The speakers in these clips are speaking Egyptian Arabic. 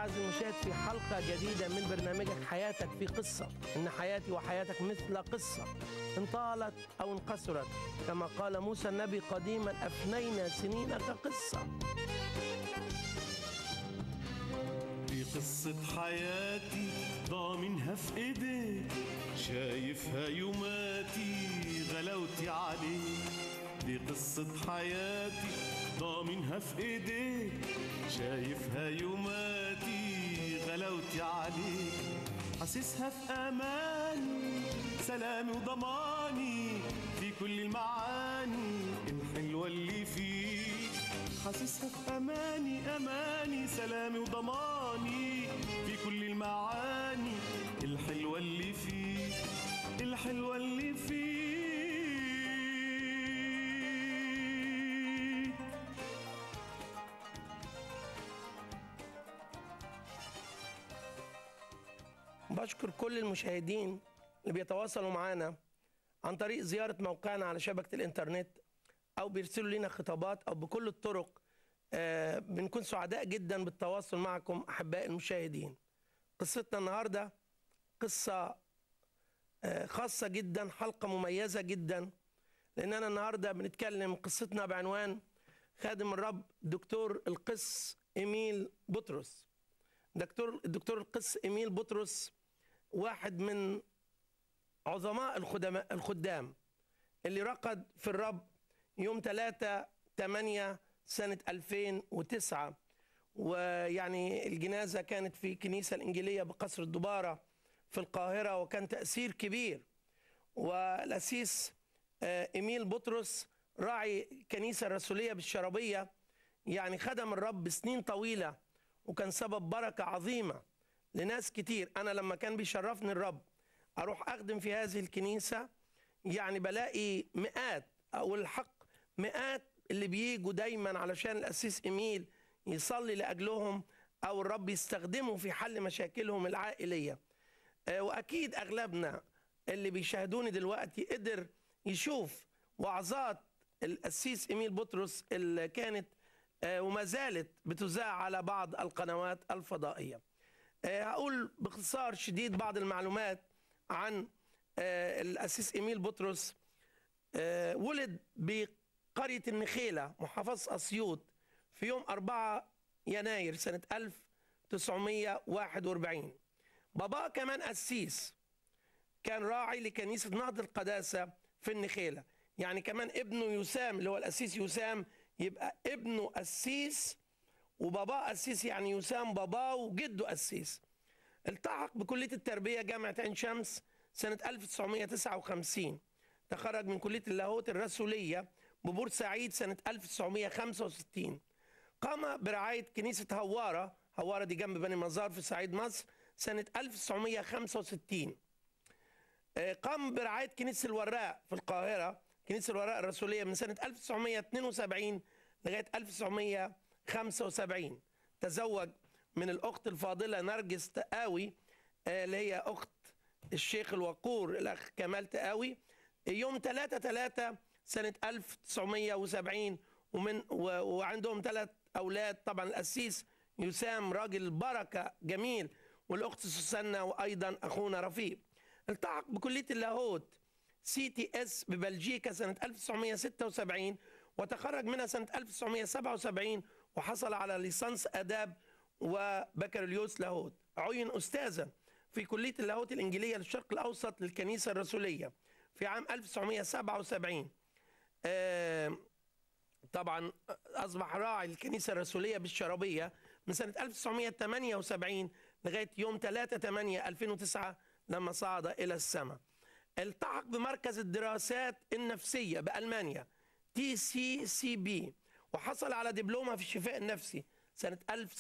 عزيزي المشاهد في حلقة جديدة من برنامجك حياتك في قصة إن حياتي وحياتك مثل قصة إن طالت أو انقصرت كما قال موسى النبي قديما أفنينا سنين كقصة دي قصة حياتي ضامنها في ايديك شايفها يوماتي غلاوتي عليك دي قصة حياتي ضامنها في ايديك شايفها يوماتي غلاوتي عليك حاسسها في اماني سلامي وضماني في كل المعاني الحلوة اللي فيك حاسسها في اماني اماني سلامي وضماني في كل المعاني الحلوه اللي فيك الحلوه اللي فيك بشكر كل المشاهدين اللي بيتواصلوا معنا عن طريق زيارة موقعنا على شبكة الإنترنت أو بيرسلوا لنا خطابات أو بكل الطرق آه، بنكون سعداء جدا بالتواصل معكم أحباء المشاهدين قصتنا النهاردة قصة آه، خاصة جدا حلقة مميزة جدا لأننا النهاردة بنتكلم قصتنا بعنوان خادم الرب دكتور القس إيميل بطرس دكتور الدكتور القس إيميل بطرس واحد من عظماء الخدماء الخدام اللي رقد في الرب يوم 3 8 سنة 2009 ويعني الجنازة كانت في كنيسة الإنجيلية بقصر الدبارة في القاهرة وكان تأثير كبير والأسيس آه، إيميل بطرس راعي كنيسة الرسولية بالشربية يعني خدم الرب سنين طويلة وكان سبب بركة عظيمة لناس كتير أنا لما كان بيشرفني الرب أروح أخدم في هذه الكنيسة يعني بلاقي مئات أو الحق مئات اللي بيجوا دايما علشان الأسيس إيميل يصلي لأجلهم أو الرب يستخدمه في حل مشاكلهم العائلية آه، وأكيد أغلبنا اللي بيشاهدوني دلوقتي قدر يشوف وعظات القسيس إيميل بطرس اللي كانت آه، وما زالت بتذاع على بعض القنوات الفضائية آه، هقول باختصار شديد بعض المعلومات عن آه، الأسيس إيميل بطرس آه، ولد بقرية النخيلة محافظة أسيوط في يوم 4 يناير سنة 1941 باباه كمان قسيس كان راعي لكنيسة نهضة القداسة في النخيلة يعني كمان ابنه يسام اللي هو القسيس يسام يبقى ابنه قسيس وباباه قسيس يعني يسام باباه وجده قسيس التحق بكلية التربية جامعة عين شمس سنة 1959 تخرج من كلية اللاهوت الرسولية ببورسعيد سنة 1965 قام برعاية كنيسة هوارة هوارة دي جنب بني مزار في صعيد مصر سنة 1965 آه، قام برعاية كنيسة الوراق في القاهرة كنيسة الوراق الرسولية من سنة 1972 لغاية 1975 تزوج من الأخت الفاضلة نرجس تقاوي آه، اللي هي أخت الشيخ الوقور الأخ كمال تقاوي يوم 3 3 سنة 1970 ومن و- وعندهم ثلاث أولاد طبعا القسيس يسام راجل بركة جميل والأخت سوسنة وأيضا أخونا رفيق التحق بكلية اللاهوت سي تي اس ببلجيكا سنة 1976 وتخرج منها سنة 1977 وحصل على ليسانس آداب وبكالوريوس لاهوت عين أستاذا في كلية اللاهوت الإنجيلية للشرق الأوسط للكنيسة الرسولية في عام 1977 آه، طبعا أصبح راعي الكنيسة الرسولية بالشربية من سنة 1978 لغاية يوم 3 8 2009 لما صعد إلى السماء التحق بمركز الدراسات النفسية بألمانيا تي سي سي بي وحصل على دبلومة في الشفاء النفسي سنة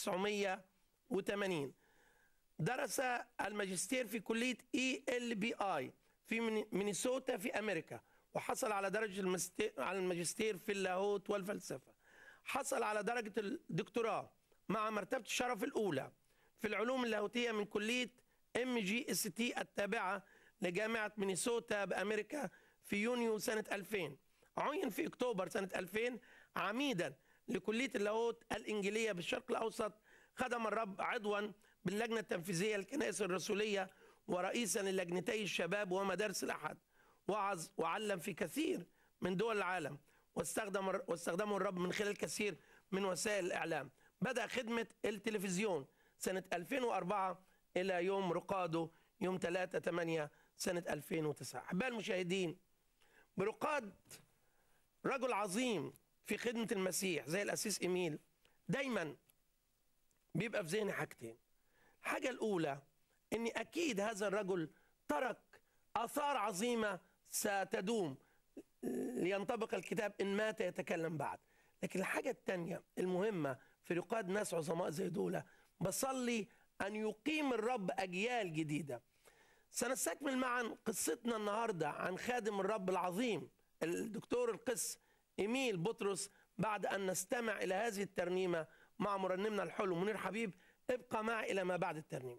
1980 درس الماجستير في كلية اي ال بي اي في من- مينيسوتا في امريكا وحصل على درجة المستي- على الماجستير في اللاهوت والفلسفة حصل على درجة الدكتوراه مع مرتبة الشرف الأولى في العلوم اللاهوتية من كلية ام جي اس تي التابعة لجامعة مينيسوتا بأمريكا في يونيو سنة 2000 عين في أكتوبر سنة 2000 عميدا لكلية اللاهوت الإنجيلية بالشرق الأوسط خدم الرب عضوا باللجنة التنفيذية للكنائس الرسولية ورئيسا للجنتي الشباب ومدارس الأحد وعظ وعلم في كثير من دول العالم واستخدم واستخدمه الرب من خلال كثير من وسائل الإعلام بدأ خدمة التلفزيون سنة 2004 إلى يوم رقاده يوم 3 8 سنة 2009 أحباء المشاهدين برقاد رجل عظيم في خدمة المسيح زي الأسيس إيميل دايما بيبقى في ذهني حاجتين الحاجة الأولى إني أكيد هذا الرجل ترك آثار عظيمة ستدوم لينطبق الكتاب إن مات يتكلم بعد لكن الحاجة التانية المهمة في رقاد ناس عظماء زي دول بصلي أن يقيم الرب أجيال جديدة سنستكمل معا قصتنا النهاردة عن خادم الرب العظيم الدكتور القس إيميل بطرس بعد أن نستمع إلى هذه الترنيمة مع مرنمنا الحلو منير حبيب ابقى معي إلى ما بعد الترنيمة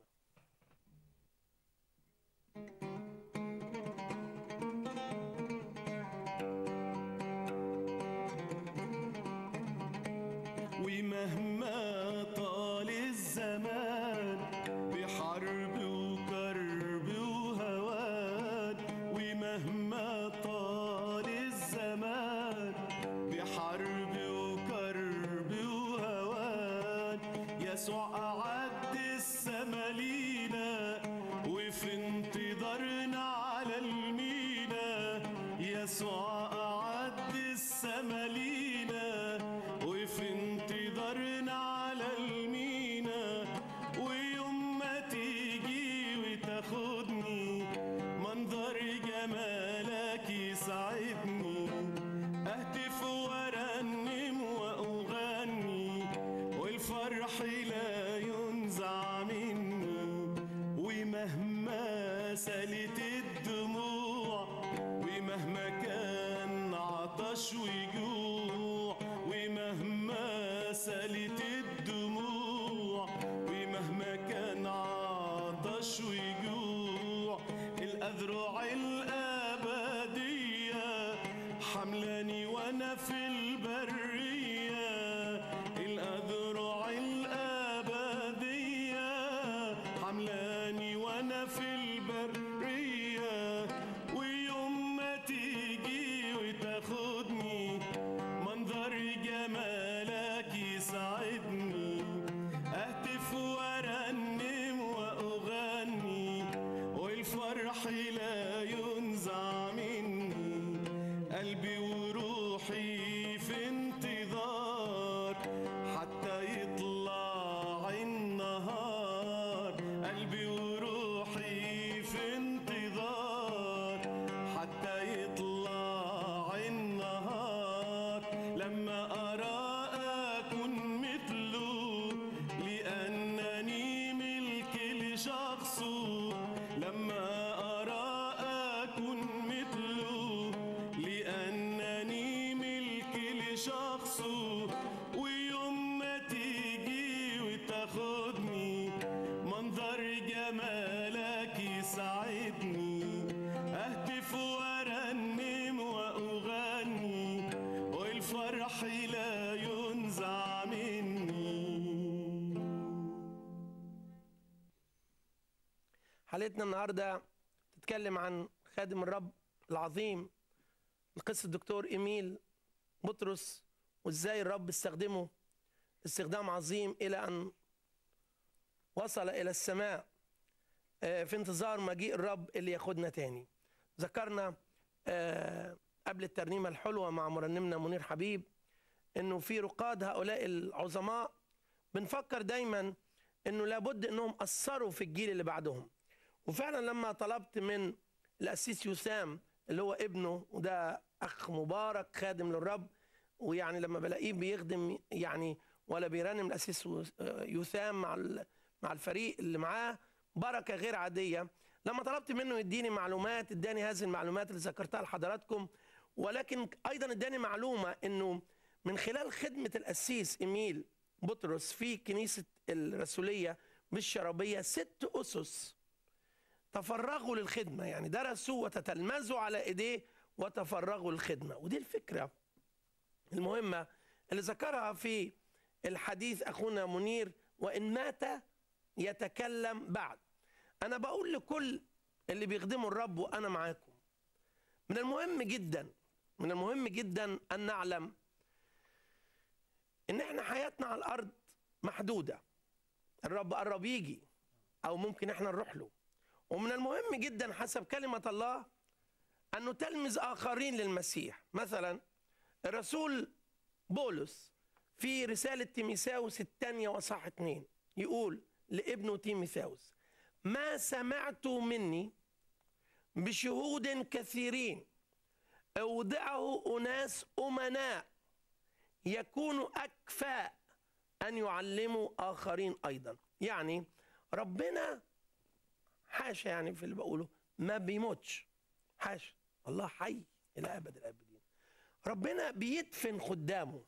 ومهما طال الزمان بحرب وكرب وهوان ومهما طال الزمان بحرب وكرب وهوان يسوع أعد السما لينا وفي انتظارنا على المينا يسوع أعد السما لينا وفي انتظارنا على المينا ويوم ما تيجي وتاخدني منظر جمالك يسعدني اهتف وارنم واغني والفرح لا ينزع مني ومهما سالت الدموع ومهما كان عطش وجوع ومهما سالت الدموع ومهما كان عطش وجوع الأذرع الأبدية حملاني وأنا في البرية الأذرع الأبدية حملاني وأنا في البرية ويوم ما تيجي وتاخدني منظر جمالك يسعدني اهتف وارنم واغني والفرح لا ينزع مني قلبي وروحي في انتظار حتى يطلع النهار قلبي وروحي في انتظار حتى يطلع النهار لما أرى أكون مثله لأنني ملك لشخصه لما أرى أكون مثله لأنني ملك لشخصه ويوم ما تيجي وتاخدني منظر جمالك يسعدني اهتف وارنم واغني والفرح لا ينزع مني حلقتنا النهاردة تتكلم عن خادم الرب العظيم القس الدكتور إيميل بطرس وإزاي الرب استخدمه استخدام عظيم إلى أن وصل إلى السماء آه، في انتظار مجيء الرب اللي ياخدنا تاني ذكرنا آه، قبل الترنيمة الحلوة مع مرنمنا منير حبيب انه في رقاد هؤلاء العظماء بنفكر دايما انه لابد انهم اثروا في الجيل اللي بعدهم وفعلا لما طلبت من الاسيس يسام اللي هو ابنه وده اخ مبارك خادم للرب ويعني لما بلاقيه بيخدم يعني ولا بيرنم الاسيس يسام مع ال- مع الفريق اللي معاه بركه غير عاديه لما طلبت منه يديني معلومات اداني هذه المعلومات اللي ذكرتها لحضراتكم ولكن ايضا اداني معلومه انه من خلال خدمه القسيس ايميل بطرس في كنيسه الرسوليه بالشرابيه ست اسس تفرغوا للخدمه يعني درسوا وتتلمذوا على ايديه وتفرغوا للخدمه ودي الفكره المهمه اللي ذكرها في الحديث اخونا منير وإن مات يتكلم بعد أنا بقول لكل اللي بيخدموا الرب وأنا معاكم من المهم جدا من المهم جدا أن نعلم إن إحنا حياتنا على الأرض محدودة الرب قرب يجي أو ممكن إحنا نروح له ومن المهم جدا حسب كلمة الله أن نتلمذ آخرين للمسيح مثلا الرسول بولس في رسالة تيميساوس الثانية وصح اتنين يقول لابنه تيميساوس ما سمعت مني بشهود كثيرين أودعه أناس أمناء يكونوا أكفاء أن يعلموا آخرين أيضا يعني ربنا حاشا يعني في اللي بقوله ما بيموتش حاشا الله حي إلى أبد الآبدين ربنا بيدفن خدامه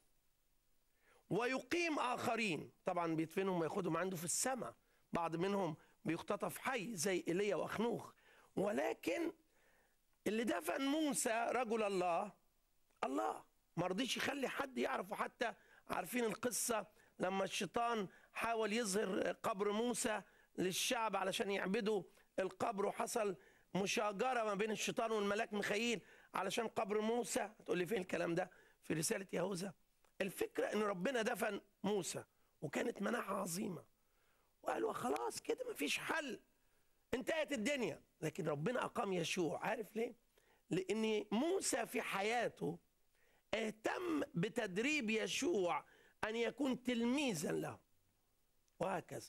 ويقيم آخرين طبعا بيدفنهم وياخدهم عنده في السماء بعض منهم بيختطف حي زي إيليا وأخنوخ ولكن اللي دفن موسى رجل الله الله ما رضيش يخلي حد يعرفه حتى عارفين القصة لما الشيطان حاول يظهر قبر موسى للشعب علشان يعبدوا القبر وحصل مشاجرة ما بين الشيطان والملاك ميخائيل علشان قبر موسى هتقول لي فين الكلام ده في رسالة يهوذا الفكرة ان ربنا دفن موسى وكانت مناعة عظيمة وقالوا خلاص كده مفيش حل انتهت الدنيا لكن ربنا أقام يشوع عارف ليه؟ لأن موسى في حياته اهتم بتدريب يشوع أن يكون تلميذا له وهكذا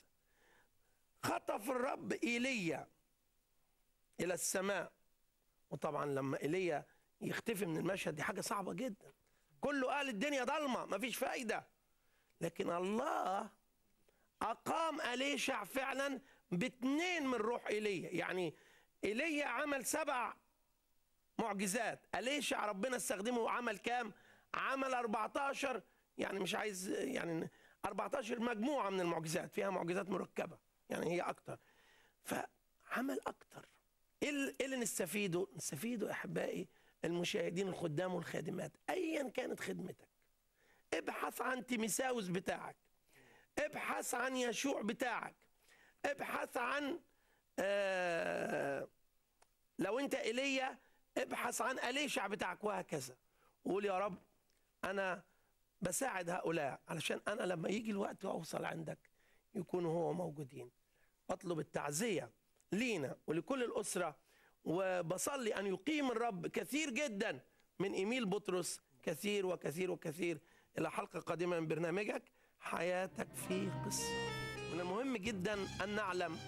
خطف الرب إيليا إلى السماء وطبعا إلما إيليا يختفي من المشهد دي حاجة صعبة جدا كله قال الدنيا ضلمة مفيش فايدة لكن الله أقام أليشع فعلا باتنين من روح إيليا يعني إيليا عمل سبع معجزات أليشع ربنا استخدمه وعمل كام عمل 14 يعني مش عايز يعني 14 مجموعة من المعجزات فيها معجزات مركبة يعني هي أكتر فعمل أكتر إيه اللي- إيه اللي نستفيده نستفيده أحبائي المشاهدين الخدام والخادمات أيا كانت خدمتك ابحث عن تيميساوس بتاعك ابحث عن يشوع بتاعك ابحث عن آه لو انت ايليا ابحث عن اليشع بتاعك وهكذا وقول يا رب انا بساعد هؤلاء علشان انا لما يجي الوقت واوصل عندك يكونوا هو موجودين اطلب التعزيه لينا ولكل الاسره وبصلي ان يقيم الرب كثير جدا من ايميل بطرس كثير وكثير وكثير الى حلقه قادمه من برنامجك حياتك في قصه من المهم جدا ان نعلم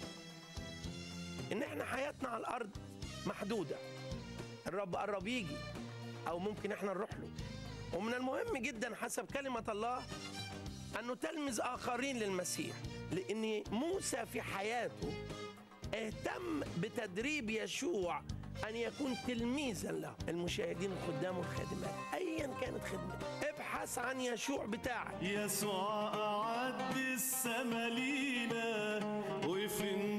ان احنا حياتنا على الارض محدوده الرب قرب يجي او ممكن احنا نروح له ومن المهم جدا حسب كلمه الله ان نتلمذ اخرين للمسيح لان موسى في حياته اهتم بتدريب يشوع ان يكون تلميذا له المشاهدين الخدام والخادمات ايا كانت خدمتك ابحث عن يشوع بتاعك يسوع أعد السما لينا وفي